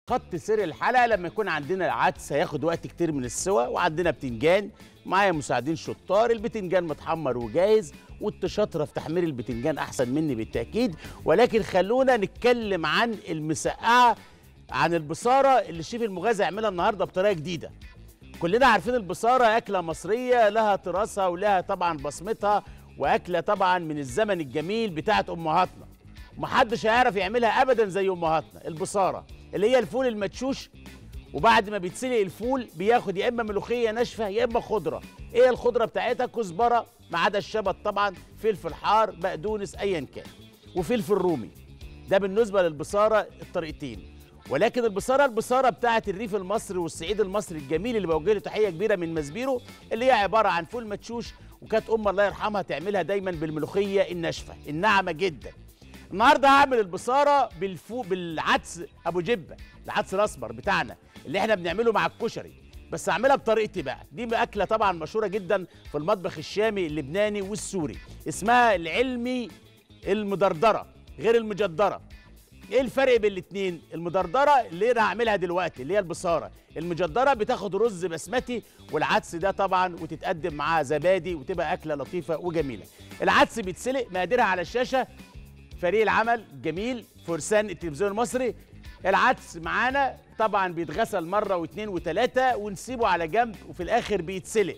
خط سير الحلقه لما يكون عندنا عدس هياخد وقت كتير من السوى وعندنا بتنجان معايا مساعدين شطار البتنجان متحمر وجاهز وانت شاطره في تحمير البتنجان احسن مني بالتاكيد ولكن خلونا نتكلم عن المسقعه عن البصاره اللي الشيف المغازي يعملها النهارده بطريقه جديده كلنا عارفين البصاره اكله مصريه لها تراثها ولها طبعا بصمتها واكله طبعا من الزمن الجميل بتاعت امهاتنا محدش هيعرف يعملها ابدا زي امهاتنا البصاره اللي هي الفول المدشوش وبعد ما بيتسلق الفول بياخد يا اما ملوخيه ناشفه يا اما خضره ايه الخضره بتاعتها كزبره ما عدا الشبت طبعا فلفل حار بقدونس ايا كان وفلفل رومي ده بالنسبه للبصاره الطريقتين ولكن البصاره البصاره بتاعت الريف المصري والصعيد المصري الجميل اللي بوجه له تحيه كبيره من مسبيرو اللي هي عباره عن فول مدشوش وكانت ام الله يرحمها تعملها دايما بالملوخيه الناشفه الناعمه جدا النهارده هعمل البصاره بالفو بالعدس ابو جبه العدس الاسمر بتاعنا اللي احنا بنعمله مع الكشري بس هعملها بطريقتي بقى دي اكله طبعا مشهوره جدا في المطبخ الشامي اللبناني والسوري اسمها العلمي المدردره غير المجدره ايه الفرق بين الاثنين المدردره اللي انا هعملها دلوقتي اللي هي البصاره المجدره بتاخد رز بسمتي والعدس ده طبعا وتتقدم معاه زبادي وتبقى اكله لطيفه وجميله العدس بيتسلق مقاديرها على الشاشه فريق العمل جميل فرسان التلفزيون المصري العدس معانا طبعا بيتغسل مره واثنين وثلاثه ونسيبه على جنب وفي الاخر بيتسلق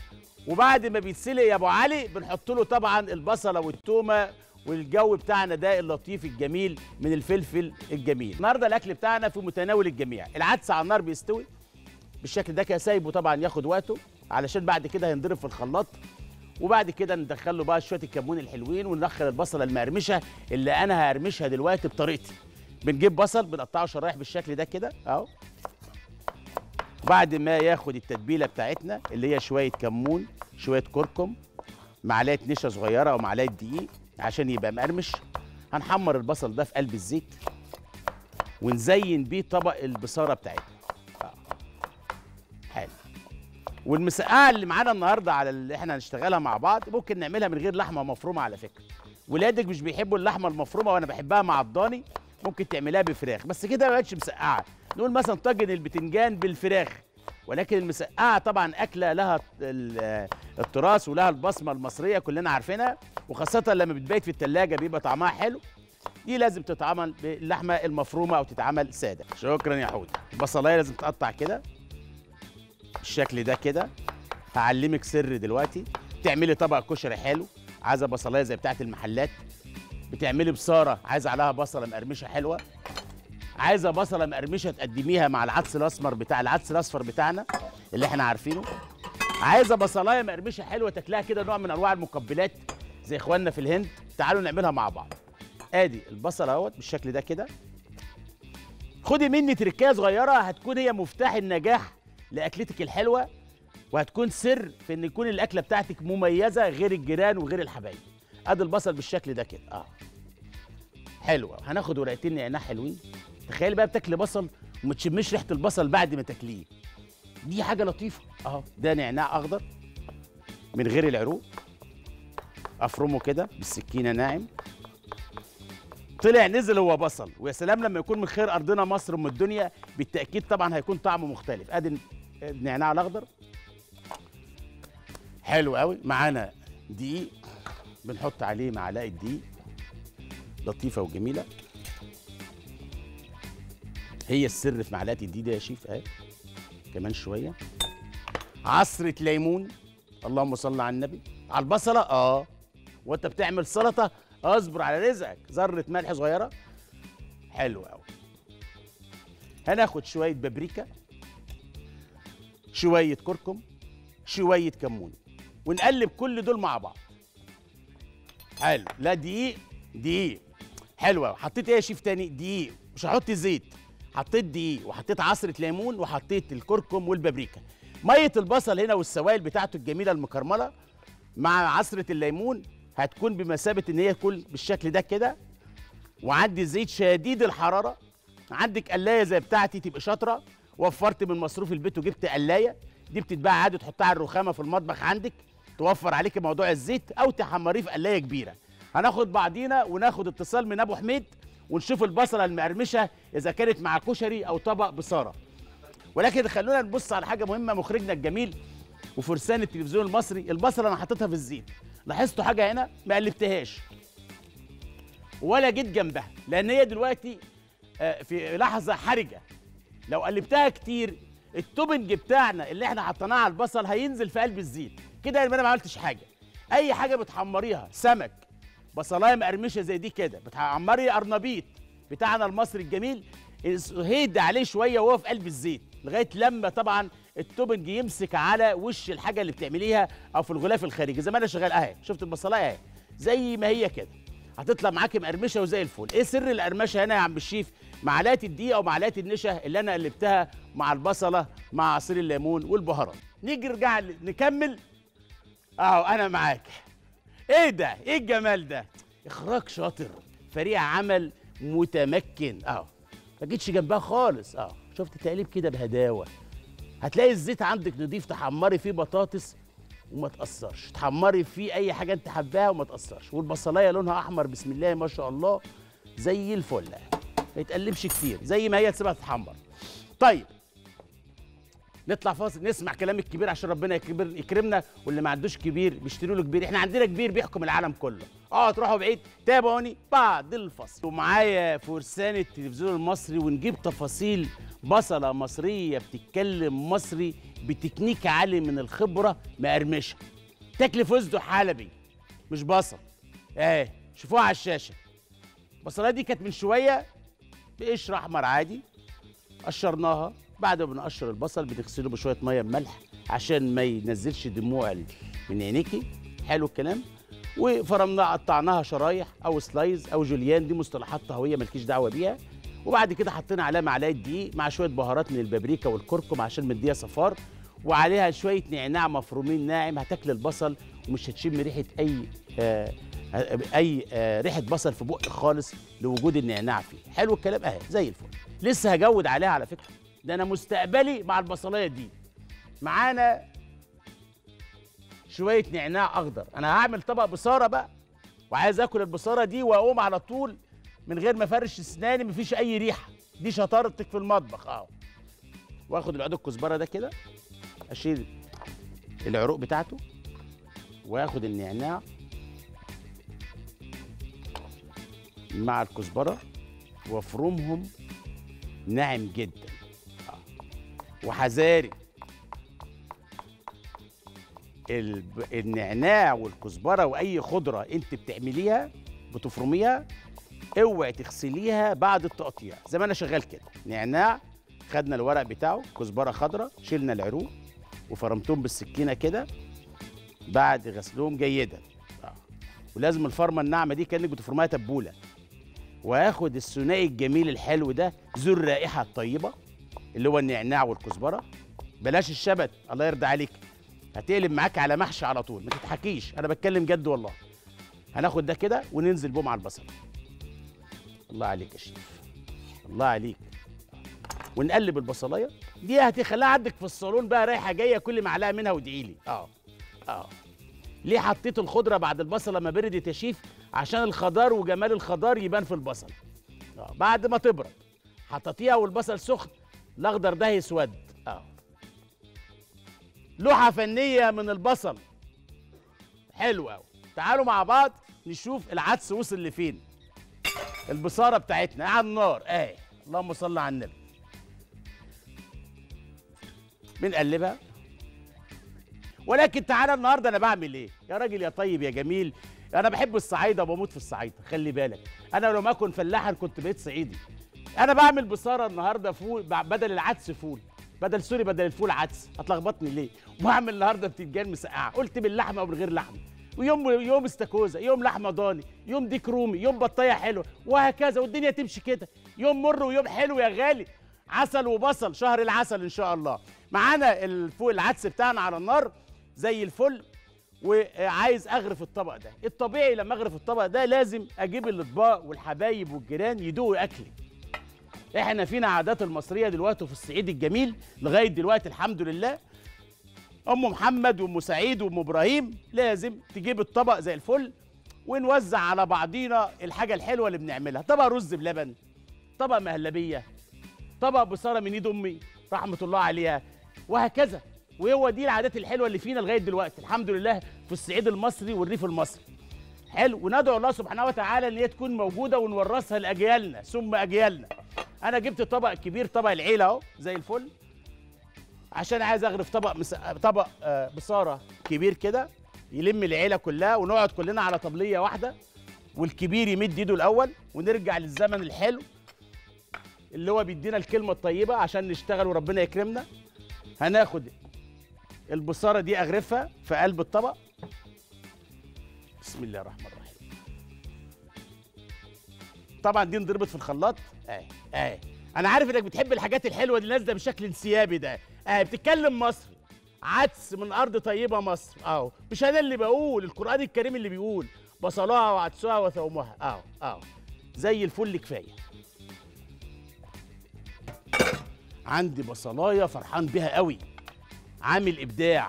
وبعد ما بيتسلق يا ابو علي بنحط له طبعا البصله والتومه والجو بتاعنا ده اللطيف الجميل من الفلفل الجميل النهارده الاكل بتاعنا في متناول الجميع العدس على النار بيستوي بالشكل ده كده سايبه طبعا ياخد وقته علشان بعد كده هينضرب في الخلاط وبعد كده ندخل له بقى شويه الكمون الحلوين وندخل البصله المقرمشه اللي انا هرمشها دلوقتي بطريقتي بنجيب بصل بنقطعه شرايح بالشكل ده كده اهو بعد ما ياخد التتبيله بتاعتنا اللي هي شويه كمون شويه كركم معلقه نشا صغيره او معلقه دقيق عشان يبقى مقرمش هنحمر البصل ده في قلب الزيت ونزين بيه طبق البصاره بتاعتنا آه. حلو والمسقعه اللي معانا النهارده على اللي احنا هنشتغلها مع بعض ممكن نعملها من غير لحمه مفرومه على فكره ولادك مش بيحبوا اللحمه المفرومه وانا بحبها مع الضاني ممكن تعملها بفراخ بس كده ما بقتش مسقعه نقول مثلا طاجن البتنجان بالفراخ ولكن المسقعه طبعا اكله لها ال- التراث ولها البصمه المصريه كلنا عارفينها وخاصه لما بتبيت في التلاجة بيبقى طعمها حلو دي لازم تتعمل باللحمه المفرومه او تتعمل ساده شكرا يا حود البصلايه لازم تقطع كده بالشكل ده كده هعلمك سر دلوقتي تعملي طبق كشري حلو عايزه بصلايه زي بتاعه المحلات بتعملي بصاره عايزه عليها بصله مقرمشه حلوه عايزه بصله مقرمشه تقدميها مع العدس الاسمر بتاع العدس الاصفر بتاعنا اللي احنا عارفينه عايزه بصلايه مقرمشه حلوه تاكلها كده نوع من انواع المقبلات زي اخواننا في الهند تعالوا نعملها مع بعض ادي البصل اهوت بالشكل ده كده خدي مني تركايه صغيره هتكون هي مفتاح النجاح لاكلتك الحلوه وهتكون سر في ان يكون الاكله بتاعتك مميزه غير الجيران وغير الحبايب ادي البصل بالشكل ده كده اه حلوه هناخد ورقتين نعناع حلوين تخيل بقى بتاكلي بصل وما تشمش ريحه البصل بعد ما تاكليه دي حاجه لطيفه اهو ده نعناع اخضر من غير العروق افرمه كده بالسكينه ناعم طلع نزل هو بصل ويا سلام لما يكون من خير ارضنا مصر ام الدنيا بالتاكيد طبعا هيكون طعمه مختلف ادي النعناع الاخضر حلو قوي معانا دقيق بنحط عليه معلقه دقيق لطيفه وجميله هي السر في معلقه الدقيق ده يا شيف اهي كمان شويه عصره ليمون اللهم صل على النبي على البصله اه وانت بتعمل سلطه اصبر على رزقك ذره ملح صغيره حلو قوي هناخد شويه بابريكا شويه كركم شويه كمون ونقلب كل دول مع بعض حلو لا دقيق دقيق حلوه حطيت ايه يا شيف تاني دقيق مش هحط زيت حطيت دقيق وحطيت عصره ليمون وحطيت الكركم والبابريكا ميه البصل هنا والسوائل بتاعته الجميله المكرمله مع عصره الليمون هتكون بمثابه ان هي تكون بالشكل ده كده وعندي زيت شديد الحراره عندك قلايه زي بتاعتي تبقى شاطره وفرت من مصروف البيت وجبت قلايه دي بتتباع عادي تحطها على الرخامه في المطبخ عندك توفر عليك موضوع الزيت او تحمريه في قلايه كبيره هناخد بعضينا وناخد اتصال من ابو حميد ونشوف البصله المقرمشه اذا كانت مع كشري او طبق بصاره ولكن خلونا نبص على حاجه مهمه مخرجنا الجميل وفرسان التلفزيون المصري البصله انا حطيتها في الزيت لاحظتوا حاجه هنا ما قلبتهاش ولا جيت جنبها لان هي دلوقتي آه، في لحظه حرجه لو قلبتها كتير التوبنج بتاعنا اللي احنا حطيناه على البصل هينزل في قلب الزيت كده يبقى انا ما عملتش حاجه اي حاجه بتحمريها سمك بصلايه مقرمشه زي دي كده بتحمري قرنبيط بتاعنا المصري الجميل هيد عليه شويه وهو في قلب الزيت لغايه لما طبعا التوبنج يمسك على وش الحاجه اللي بتعمليها او في الغلاف الخارجي زي ما انا شغال اهي شفت البصلايه اهي زي ما هي كده هتطلع معاكي مقرمشه وزي الفل ايه سر القرمشه هنا يا عم الشيف معلقه الدقيق او معلقه النشا اللي انا قلبتها مع البصله مع عصير الليمون والبهارات نيجي نرجع ل- نكمل اهو انا معاك ايه ده ايه الجمال ده اخراج شاطر فريق عمل متمكن اهو ما جيتش جنبها خالص اه شفت تقليب كده بهداوه هتلاقي الزيت عندك نضيف تحمري فيه بطاطس وما تأثرش تحمري فيه اي حاجه انت حباها وما تأثرش والبصلايه لونها احمر بسم الله ما شاء الله زي الفل ما يتقلبش كتير زي ما هي تسيبها تتحمر طيب نطلع فاصل نسمع كلام الكبير عشان ربنا يكبر يكرمنا واللي ما عندوش كبير بيشتروا له كبير احنا عندنا كبير بيحكم العالم كله اه تروحوا بعيد تابعوني بعد الفصل ومعايا فرسان التلفزيون المصري ونجيب تفاصيل بصله مصريه بتتكلم مصري بتكنيك عالي من الخبره مقرمشه تاكل فستق حلبي مش بصل اهي شوفوها على الشاشه البصلايه دي كانت من شويه بقشر احمر عادي قشرناها بعد ما بنقشر البصل بنغسله بشويه ميه بملح عشان ما ينزلش دموع ال- من عينيكي حلو الكلام وفرمناها قطعناها شرايح او سلايز او جوليان دي مصطلحات طهويه مالكيش دعوه بيها وبعد كده حطينا عليها معلقه دقيق مع شويه بهارات من البابريكا والكركم عشان مديها صفار وعليها شويه نعناع مفرومين ناعم هتاكل البصل ومش هتشم ريحه اي آه اي آه ريحه بصل في بقك خالص لوجود النعناع فيه حلو الكلام اهي زي الفل لسه هجود عليها على فكره ده انا مستقبلي مع البصلايه دي معانا شويه نعناع اخضر انا هعمل طبق بصاره بقى وعايز اكل البصاره دي واقوم على طول من غير ما افرش اسناني مفيش اي ريحه دي شطارتك في المطبخ اهو واخد العود الكزبره ده كده اشيل العروق بتاعته واخد النعناع مع الكزبره وافرمهم ناعم جدا آه. وحذاري الب... النعناع والكزبره واي خضره انت بتعمليها بتفرميها اوعي تغسليها بعد التقطيع زي ما انا شغال كده نعناع خدنا الورق بتاعه كزبره خضراء شلنا العروق وفرمتهم بالسكينه كده بعد غسلهم جيدا آه. ولازم الفرمه الناعمه دي كانك بتفرمها تبوله وهاخد الثنائي الجميل الحلو ده ذو الرائحه الطيبه اللي هو النعناع والكزبره بلاش الشبت الله يرضى عليك هتقلب معاك على محشي على طول ما تضحكيش انا بتكلم جد والله هناخد ده كده وننزل بهم على البصل الله عليك يا شيف الله عليك ونقلب البصلايه دي هتخليها عندك في الصالون بقى رايحه جايه كل معلقه منها وادعي لي اه اه ليه حطيت الخضره بعد البصله ما بردت يا شيف عشان الخضار وجمال الخضار يبان في البصل اه بعد ما تبرد حطيتيها والبصل سخن الاخضر ده يسود اه لوحه فنيه من البصل حلو قوي تعالوا مع بعض نشوف العدس وصل لفين البصاره بتاعتنا على النار اهي اللهم صل على النبي بنقلبها ولكن تعالى النهارده انا بعمل ايه يا راجل يا طيب يا جميل انا بحب الصعايده وبموت في الصعايده خلي بالك انا لو ما اكون فلاحا كنت بقيت صعيدي انا بعمل بصاره النهارده فول ب- بدل العدس فول بدل سوري بدل الفول عدس هتلخبطني ليه وهعمل النهارده بتنجان مسقعه قلت باللحمه او من غير لحمه ويوم يوم استاكوزا يوم لحمه ضاني يوم ديك رومي يوم بطايه حلوه وهكذا والدنيا تمشي كده يوم مر ويوم حلو يا غالي عسل وبصل شهر العسل ان شاء الله معانا الفوق العدس بتاعنا على النار زي الفل وعايز اغرف الطبق ده الطبيعي لما اغرف الطبق ده لازم اجيب الاطباق والحبايب والجيران يدوقوا اكلي احنا فينا عادات المصريه دلوقتي في الصعيد الجميل لغايه دلوقتي الحمد لله ام محمد وام سعيد وام ابراهيم لازم تجيب الطبق زي الفل ونوزع على بعضينا الحاجه الحلوه اللي بنعملها طبق رز بلبن طبق مهلبيه طبق بصاره من ايد امي رحمه الله عليها وهكذا وهو دي العادات الحلوه اللي فينا لغايه دلوقتي الحمد لله في الصعيد المصري والريف المصري حلو وندعو الله سبحانه وتعالى ان هي تكون موجوده ونورثها لاجيالنا ثم اجيالنا انا جبت طبق كبير طبق العيله اهو زي الفل عشان عايز اغرف طبق مس... طبق آه بصاره كبير كده يلم العيله كلها ونقعد كلنا على طبليه واحده والكبير يمد ايده الاول ونرجع للزمن الحلو اللي هو بيدينا الكلمه الطيبه عشان نشتغل وربنا يكرمنا هناخد البصاره دي اغرفها في قلب الطبق بسم الله الرحمن الرحيم طبعا دي انضربت في الخلاط اهي اهي انا عارف انك بتحب الحاجات الحلوه اللي نازله بشكل انسيابي ده اهي بتتكلم مصري عدس من ارض طيبه مصر اهو مش انا اللي بقول القران الكريم اللي بيقول بصلها وعدسها وثومها اهو اهو زي الفل كفايه عندي بصلايه فرحان بيها قوي عامل ابداع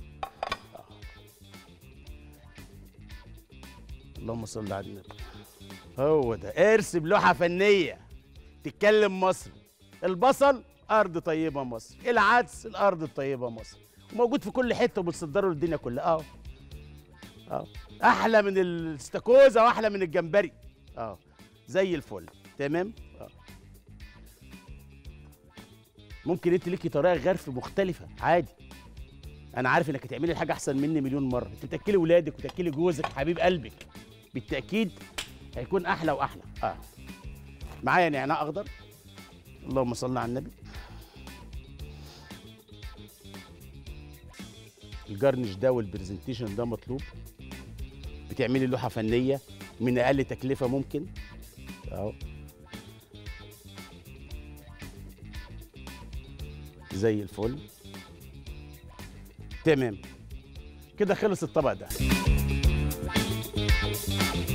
اللهم صل على النبي هو ده ارسم لوحه فنيه تتكلم مصري البصل ارض طيبه مصر العدس الارض الطيبه مصر وموجود في كل حته وبتصدره للدنيا كلها اه اه احلى من الاستاكوزا واحلى من الجمبري اه زي الفل تمام اه ممكن انت ليكي طريقه غرف مختلفه عادي انا عارف انك هتعملي الحاجه احسن مني مليون مره انت بتاكلي ولادك وتاكلي جوزك حبيب قلبك بالتاكيد هيكون احلى واحلى اه معايا نعناع اخضر اللهم صل على النبي الجرنش ده والبرزنتيشن ده مطلوب بتعملي لوحه فنيه من اقل تكلفه ممكن اهو زي الفل تمام كده خلص الطبق ده